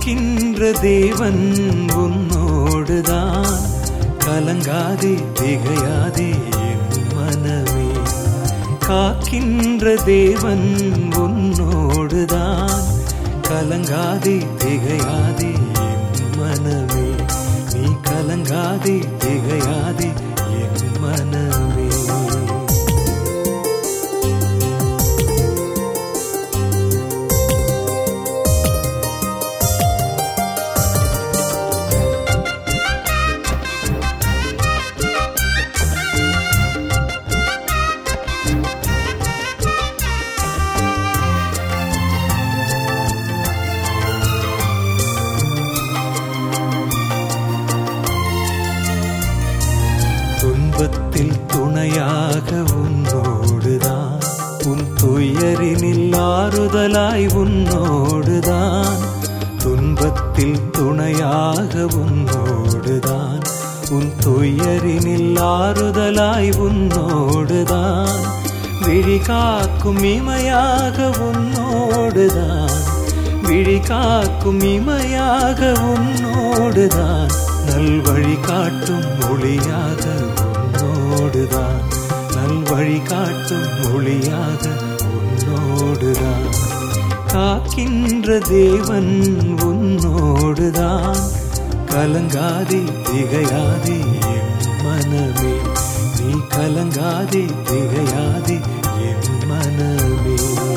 காக்கின்ற தேவன் உன்னோடுதான் கலங்காதே திகையாதே என் மனமே காக்கின்ற தேவன் உன்னோடுதான் கலங்காதே திகையாதே என் மனமே நீ கலங்காதே திகையாதே என் மனமே துன்பத்தில் துணையாக உன்னோடுதான் உன் துயரினில் ஆறுதலாய் உன்னோடுதான் துன்பத்தில் துணையாக உன்னோடுதான் உன் துயரினில் ஆறுதலாய் உன்னோடுதான் விழி காக்கும் இமையாக உன்னோடுதான் விழி காக்கும் இமையாக உன்னோடுதான் நல்வழி காட்டும் ஒளியாக உன்னோடுதான் நல்வழி காட்டும் ஒளியாக உன்னோடுதான் காக்கின்ற தேவன் உன்னோடுதான் கலங்காதே திகையாதே என் மனமே நீ கலங்காதே திகையாதே என் மனமே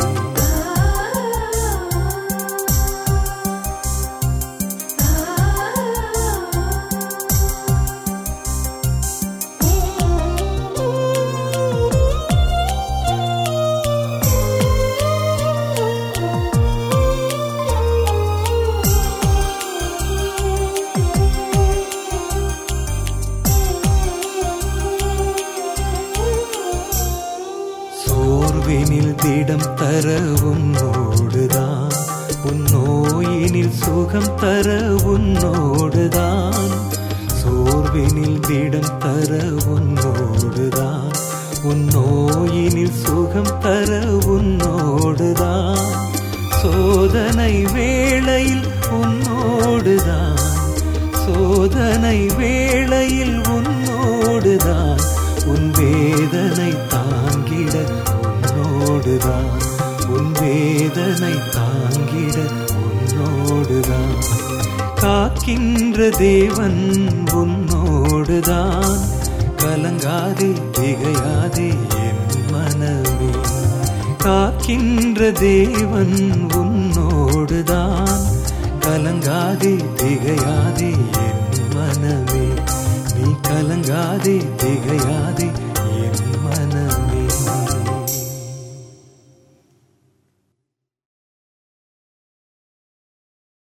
சோர்வினில் திடம் தர உன்னோடுதான் உன் நோயினில் சுகம் தர உன்னோடுதான் சோர்வினில் திடம் தர உன்னோடுதான் உன் நோயினில் சுகம் தர உன்னோடுதான் சோதனை வேளையில் உன்னோடுதான் சோதனை வேளையில் உன்னோடுதான் உன் வேதனை தாங்கிட உன்னோடுதான் உன் வேதனை தாங்கிட உன்னோடுதான் காக்கின்ற தேவன் உன்னோடுதான் கலங்காதே திகையாதே என் மனமே காக்கின்ற தேவன் உன்னோடுதான் கலங்காதே திகையாதே என் மனமே நீ கலங்காதே திகையாதே